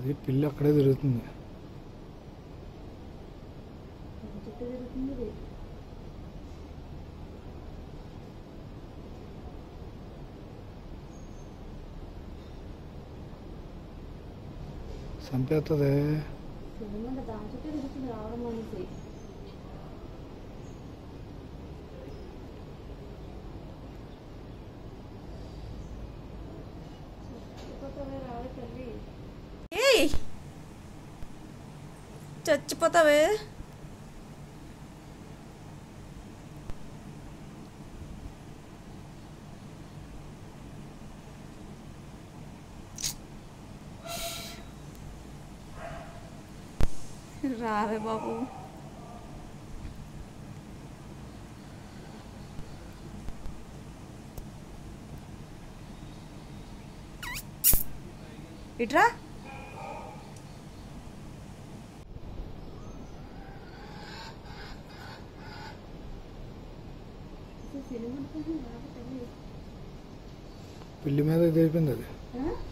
ఇది పిల్లి అక్కడే తిరుగుతుంది చుట్టూ తిరుగుతుంది ఇది. చంపేస్తుంది సినిమా దాని చుట్టూ తిరుగుతుంది రావడం అనేసి చచ్చిపోతావే రావే తల్లి ఏయ్ చచ్చిపోతావే రావే బాబు ఇట్రా అసలు సినిమా అనుకుంటుంది రావే తల్లి పిల్లి మీద ఇది అయిపోయింది అది ఆ?